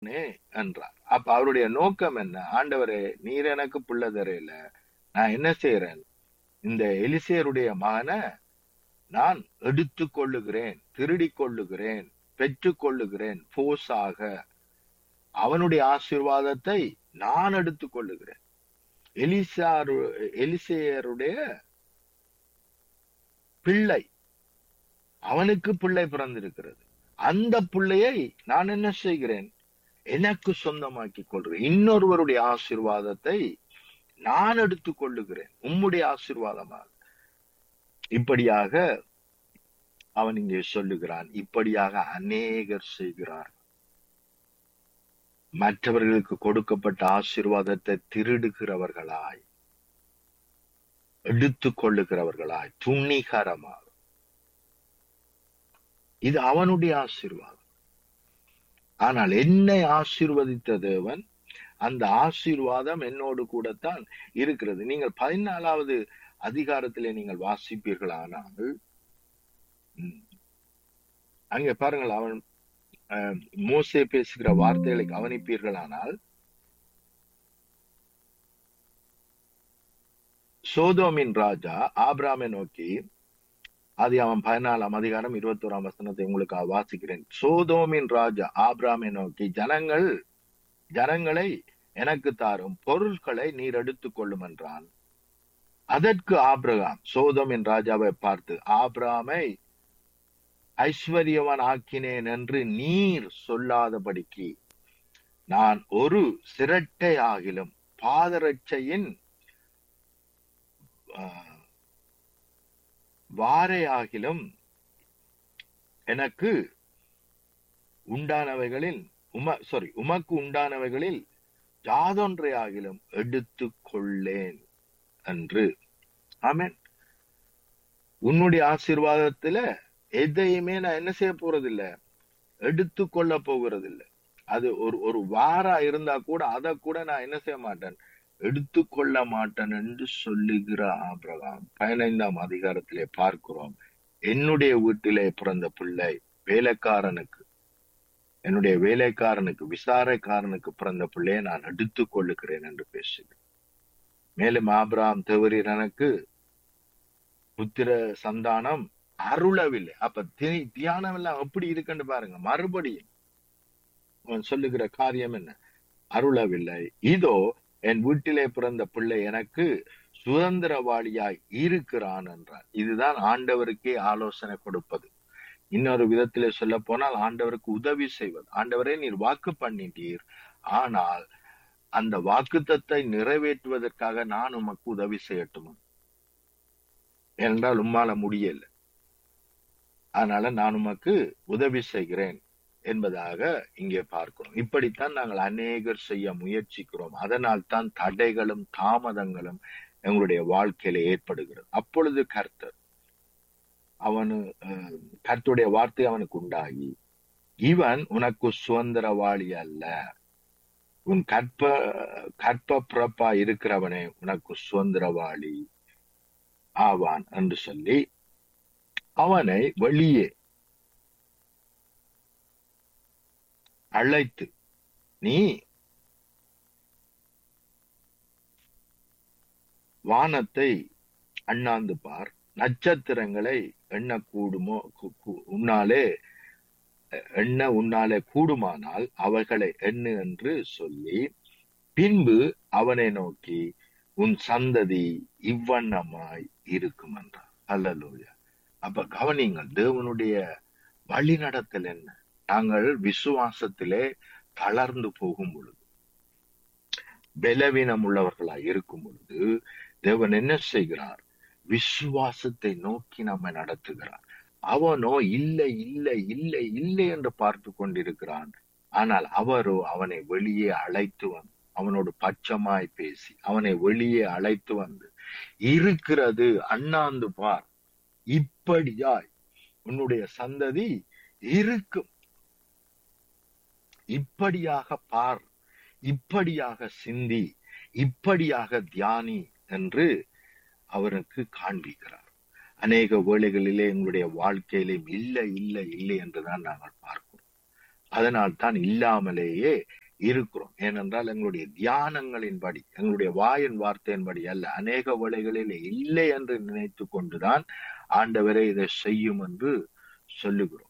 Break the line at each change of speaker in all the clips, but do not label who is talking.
என்றார் அப்ப அவருடைய நோக்கம் என்ன ஆண்டவரே நீர் எனக்கு பிள்ளை தரையில நான் என்ன செய்யறேன் இந்த எலிசேருடைய மகனை நான் எடுத்து கொள்ளுகிறேன் திருடி கொள்ளுகிறேன் பெற்றுக் கொள்ளுகிறேன் போஸாக அவனுடைய ஆசீர்வாதத்தை நான் எடுத்துக் கொள்ளுகிறேன் எலிசாரு எலிசேயருடைய பிள்ளை அவனுக்கு பிள்ளை பிறந்திருக்கிறது அந்த பிள்ளையை நான் என்ன செய்கிறேன் எனக்கு சொந்தமாக்கி கொள்கிறேன் இன்னொருவருடைய ஆசீர்வாதத்தை நான் எடுத்துக் கொள்ளுகிறேன் உம்முடைய ஆசீர்வாதமாக இப்படியாக அவன் இங்கே சொல்லுகிறான் இப்படியாக அநேகர் செய்கிறார் மற்றவர்களுக்கு கொடுக்கப்பட்ட ஆசீர்வாதத்தை திருடுகிறவர்களாய் எடுத்துக் கொள்ளுகிறவர்களாய் துணிகரமாக இது அவனுடைய ஆசீர்வாதம் ஆனால் என்னை ஆசீர்வதித்த தேவன் அந்த ஆசீர்வாதம் என்னோடு கூடத்தான் இருக்கிறது நீங்கள் பதினாலாவது அதிகாரத்திலே நீங்கள் வாசிப்பீர்களானால் ம், அங்கே பாருங்கள் அவன் அஹ், மோசே பேசுகிற வார்த்தைகளை கவனிப்பீர்களானால் சோதோமின் ராஜா ஆபிராமை நோக்கி அது அவன் பதினாலாம் அதிகாரம் இருபத்தோராம் வசனத்தை உங்களுக்கு வாசிக்கிறேன் சோதோமின் ராஜா ஆபிராமை நோக்கி ஜனங்கள் ஜனங்களை எனக்கு தாரும் பொருட்களை நீர் எடுத்துக் கொள்ளும் என்றான் அதற்கு ஆபிரகாம் சோதோமின் ராஜாவை பார்த்து ஆபிராமை ஐஸ்வர்யவன் ஆக்கினேன் என்று நீர் சொல்லாதபடிக்கு நான் ஒரு சிரட்டை ஆகிலும் பாதரட்சையின் ஆஹ், வாரை ஆகிலும் எனக்கு உண்டானவைகளில் உம சாரி உமக்கு உண்டானவைகளில் யாதொன்றை ஆகிலும் எடுத்துக் கொள்ளேன் என்று ஆமென் உன்னுடைய ஆசீர்வாதத்துல எதையுமே நான் என்ன செய்ய போறதில்ல எடுத்து கொள்ள போகிறதில்ல அது ஒரு ஒரு வாரா இருந்தா கூட அதை கூட நான் என்ன செய்ய மாட்டேன் எடுத்துக்கொள்ள மாட்டேன் என்று சொல்லுகிற ஆபிரகாம் பதினைந்தாம் அதிகாரத்திலே பார்க்கிறோம் என்னுடைய வீட்டிலே பிறந்த பிள்ளை வேலைக்காரனுக்கு என்னுடைய வேலைக்காரனுக்கு விசாரைக்காரனுக்கு பிறந்த பிள்ளையை நான் எடுத்துக் கொள்ளுகிறேன் என்று பேசுகிறேன் மேலும் ஆபிரகாம் தேவரீர் எனக்கு புத்திர சந்தானம் அருளவில்லை அப்ப தி- தியானம் எல்லாம் எப்படி இருக்குன்னு பாருங்க மறுபடியும் அவன் சொல்லுகிற காரியம் என்ன அருளவில்லை இதோ என் வீட்டிலே பிறந்த பிள்ளை எனக்கு சுதந்திரவாளியாய் இருக்கிறான் என்றார் இதுதான் ஆண்டவருக்கே ஆலோசனை கொடுப்பது இன்னொரு விதத்திலே சொல்ல போனால் ஆண்டவருக்கு உதவி செய்வது ஆண்டவரே நீர் வாக்கு பண்ணிட்டீர் ஆனால் அந்த வாக்குத்தத்தை நிறைவேற்றுவதற்காக நான் உமக்கு உதவி செய்யட்டுமா என்றால் உம்மால முடியல அதனால நான் உமக்கு உதவி செய்கிறேன் என்பதாக இங்கே பார்க்கிறோம் இப்படித்தான் நாங்கள் அநேகர் செய்ய முயற்சிக்கிறோம் அதனால் தான் தடைகளும் தாமதங்களும் எங்களுடைய வாழ்க்கையில ஏற்படுகிறது அப்பொழுது கர்த்தர் அவனு அஹ், கர்த்தருடைய வார்த்தை அவனுக்கு உண்டாகி இவன் உனக்கு சுதந்திரவாளி அல்ல உன் கற்ப கற்ப பிறப்பா இருக்கிறவனே உனக்கு சுதந்திரவாளி ஆவான் என்று சொல்லி அவனை வெளியே அழைத்து நீ வானத்தை அண்ணாந்து பார் நட்சத்திரங்களை எண்ண கூடுமோ கு- கு- உன்னாலே எண்ண உன்னாலே கூடுமானால் அவைகளை எண்ணு என்று சொல்லி பின்பு அவனை நோக்கி உன் சந்ததி இவ்வண்ணமாய் இருக்கும் என்றார் அல்லலூயா அப்ப கவனிங்கள் தேவனுடைய வழிநடத்தல் என்ன நாங்கள் விசுவாசத்திலே தளர்ந்து போகும் பொழுது பலவீனம் உள்ளவர்களாய் இருக்கும் பொழுது தேவன் என்ன செய்கிறார் விசுவாசத்தை நோக்கி நம்மை நடத்துகிறார் அவனோ இல்லை இல்லை இல்லை இல்லை என்று பார்த்து கொண்டிருக்கிறான் ஆனால் அவரோ அவனை வெளியே அழைத்து வந்து அவனோடு பட்சமாய் பேசி அவனை வெளியே அழைத்து வந்து இருக்கிறது அண்ணாந்து பார் இப்படியாய் உன்னுடைய சந்ததி இருக்கும் இப்படியாக பார் இப்படியாக சிந்தி இப்படியாக தியானி என்று அவருக்கு காண்பிக்கிறார் அநேக வேளைகளிலே எங்களுடைய வாழ்க்கையிலே இல்லை இல்லை இல்லை என்றுதான் நாங்கள் பார்க்கிறோம் அதனால் தான் இல்லாமலேயே இருக்கிறோம் ஏனென்றால் எங்களுடைய தியானங்களின்படி எங்களுடைய வாயின் வார்த்தையின்படி அல்ல அநேக வேளைகளில் இல்லை என்று நினைத்து கொண்டுதான் ஆண்டவரே இதை செய்யும் என்று சொல்லுகிறோம்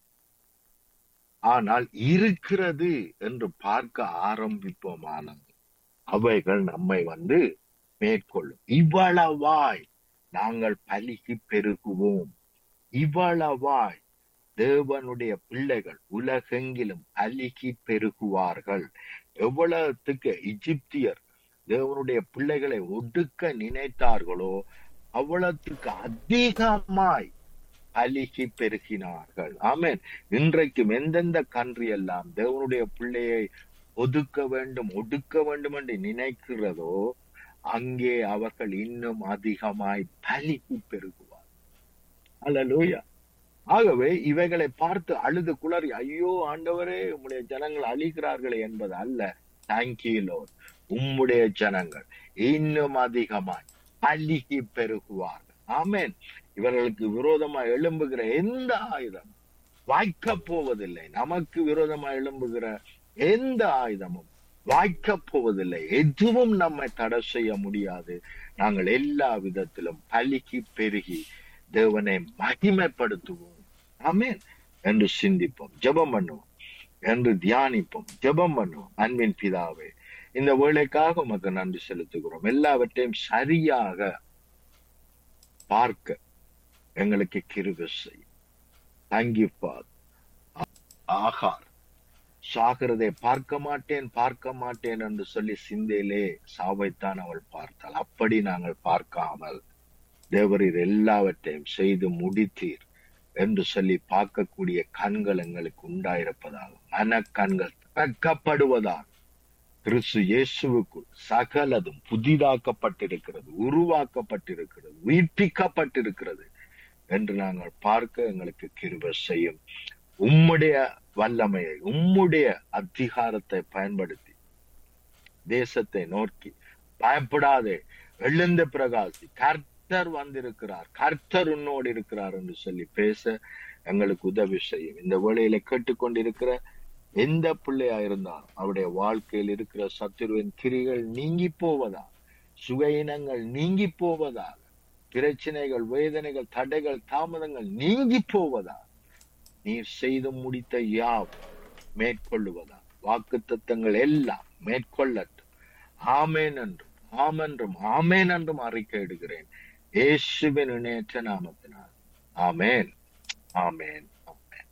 ஆனால் இருக்கிறது என்று பார்க்க ஆரம்பிப்போமானால் அவைகள் நம்மை வந்து மேற்கொள்ளும் இவ்வளவாய் நாங்கள் பலிக்கு பெருகுவோம் இவ்வளவாய் தேவனுடைய பிள்ளைகள் உலகெங்கிலும் பலிக்கு பெருகுவார்கள் எவ்வளவுக்கு எகிப்தியர் தேவனுடைய பிள்ளைகளை ஒடுக்க நினைத்தார்களோ அவ்வளவுக்கு அதிகமாய் பலிக்கு பெருகினார்கள் ஆமென் இன்றைக்கும் எந்தெந்த கன்றி எல்லாம் தேவனுடைய பிள்ளையை ஒதுக்க வேண்டும் ஒடுக்க வேண்டும் என்று நினைக்கிறதோ அங்கே அவர்கள் இன்னும் அதிகமாய் பலிக்கு பெருகுவார் அல்லேலூயா ஆகவே இவைகளை பார்த்து அழுது குளறி ஐயோ ஆண்டவரே உம்முடைய ஜனங்கள் அழிகிறார்களே என்பது அல்ல தேங்கிலோ உம்முடைய ஜனங்கள் இன்னும் அதிகமாய் பலிக்கு பெருகுவார்கள் ஆமென் இவர்களுக்கு விரோதமா எழும்புகிற எந்த ஆயுதம் வாய்க்கப் போவதில்லை நமக்கு விரோதமா எழும்புகிற எந்த ஆயுதமும் வாய்க்கப் போவதில்லை எதுவும் நம்மை தடை செய்ய முடியாது நாங்கள் எல்லா விதத்திலும் பலிக்கு பெருகி தேவனை மகிமைப்படுத்துவோம் ஆமென் என்று சிந்திப்போம் ஜெபம் பண்ணுவோம் என்று தியானிப்போம் ஜெபம் பண்ணுவோம் அன்பின் பிதாவே இந்த வேலைக்காக உமக்கு நன்றி செலுத்துகிறோம் எல்லாவற்றையும் சரியாக பார்க்க எங்களுக்கு கிருபை செய்யும் தேங்க்யூ ஃபாதர் ஆகார் சாகிறதை பார்க்க மாட்டேன் பார்க்க மாட்டேன் என்று சொல்லி சிந்தையிலே சாவைத்தான் அவள் பார்த்தாள் அப்படி நாங்கள் பார்க்காமல் தேவரீர் எல்லாவற்றையும் செய்து முடித்தீர் என்று சொல்லி பார்க்கக்கூடிய கண்கள் எங்களுக்கு உண்டாயிருப்பதாக மனக்கண்கள் திறக்கப்படுவதாக கிறிஸ்து இயேசுவுக்குள் சகலதும் புதிதாக்கப்பட்டிருக்கிறது உருவாக்கப்பட்டிருக்கிறது உயிர்ப்பிக்கப்பட்டிருக்கிறது என்று நாங்கள் பார்க்க எங்களுக்கு கிருபை செய்யும் உம்முடைய வல்லமையை உம்முடைய அதிகாரத்தை பயன்படுத்தி தேசத்தை நோக்கி பயப்படாதே எழுந்த பிரகாசி கர்த்தர் வந்திருக்கிறார் கர்த்தர் உன்னோடு இருக்கிறார் என்று சொல்லி பேச எங்களுக்கு உதவி செய்யும் இந்த வேளையில கேட்டுக்கொண்டிருக்கிற எந்த பிள்ளையா இருந்தாலும் அவருடைய வாழ்க்கையில் இருக்கிற சத்துருவின் கிரிகள் நீங்கி போவதா சுகையினங்கள் நீங்கி போவதாக பிரச்சனைகள் வேதனைகள் தடைகள் தாமதங்கள் நீங்கி போவதா நீர் செய்து முடித்த யாவ் மேற்கொள்ளுவதா வாக்கு தத்தங்கள் எல்லாம் மேற்கொள்ளட்டும் ஆமேன் என்றும் ஆமென்றும் ஆமேன் என்றும் அறிக்கையிடுகிறேன் இயேசுவின் இணையற்ற நாமத்தினால் ஆமேன் ஆமேன் ஆமேன்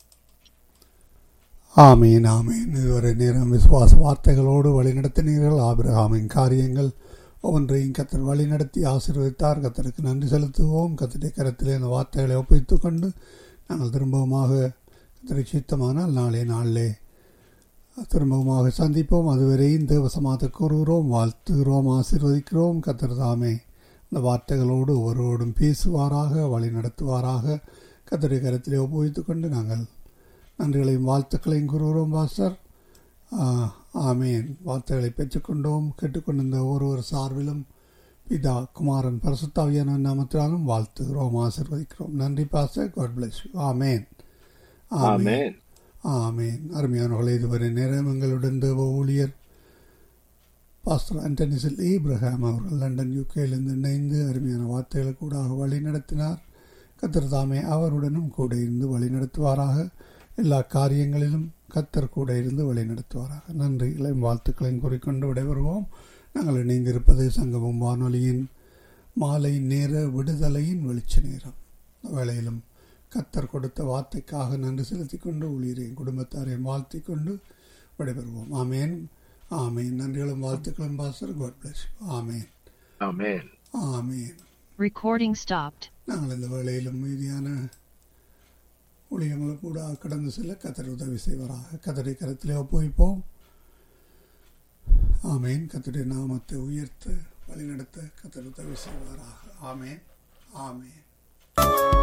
ஆமீன் ஆமீன் இதுவரை நேரம் விசுவாச வார்த்தைகளோடு வழிநடத்தினீர்கள் ஆபிரகாமின் காரியங்கள் ஒவ்வொன்றையும் கத்தர் வழிநடத்தி ஆசீர்வதித்தார் கத்தருக்கு நன்றி செலுத்துவோம் கத்தருடைய கரத்திலே அந்த வார்த்தைகளை ஒப்பித்துக் கொண்டு நாங்கள் திரும்பவுமாக கத்தரை சித்தமானால் நாளே நாளிலே திரும்பவுமாக சந்திப்போம் அதுவரையும் தேவசமாத கூறுகிறோம் வாழ்த்துகிறோம் ஆசீர்வதிக்கிறோம் கத்தர் தாமே இந்த வார்த்தைகளோடு ஒருவரோடும் பேசுவாராக வழி நடத்துவாராக கத்தருடைய கரத்திலே ஒப்புவித்துக் கொண்டு நாங்கள் நன்றிகளையும் வாழ்த்துக்களையும் கூறுகிறோம் பாஸ்டர் ஆமேன் வார்த்தைகளை பெற்றுக்கொண்டோம் கேட்டுக்கொண்டிருந்த ஒருவர் சார்பிலும் பிதா குமாரன் பரசுத்தாவியான நாமத்தினாலும் வாழ்த்துகிறோம் ஆசிர்வதிக்கிறோம் நன்றி பாஸ்டர் காட் பிளஸ் யூ ஆமேன்
ஆமேன்
ஆமேன் அருமையானவர்களே இதுவரை நேரம் எங்களுடன் தேவ ஊழியர் பாஸ்டர் ஆண்டனிசல் இப்ரஹாம் அவர்கள் லண்டன் யூகேலிருந்து இணைந்து அருமையான வார்த்தைகளை கூட வழி நடத்தினார் கத்தர் தாமே அவருடனும் கூட இருந்து வழி நடத்துவாராக எல்லா காரியங்களிலும் கத்தர் கூட இருந்து வழி நடத்துவாராக நன்றிகளையும் வாழ்த்துக்களையும் கூறிக்கொண்டு விடைபெறுவோம் நாங்கள் இணைந்திருப்பது சங்கமம் வானொலியின் மாலை நேர விடுதலையின் வெளிச்ச நேரம் வேளையிலும் கத்தர் கொடுத்த வார்த்தைக்காக நன்றி செலுத்தி கொண்டு ஊழியரையும் குடும்பத்தாரையும் வாழ்த்தி கொண்டு விடைபெறுவோம் ஆமேன் ஆமேன் நன்றிகளும் வாழ்த்துக்களும் பாஸ்டர் காட் பிளஸ் ஆமேன்
ஆமேன்
ஆமேன்
Recording stopped.
நாங்கள் இந்த வேளையிலும் மீதியான ஊழியங்களை கூட கடந்து செல்ல கத்தர் உதவி செய்வாராக கத்தரை கரத்திலே ஒப்புவிப்போம் ஆமேன் கத்தருடைய நாமத்தை உயர்த்த வழிநடத்த கத்தர் உதவி செய்வாராக ஆமேன் ஆமேன்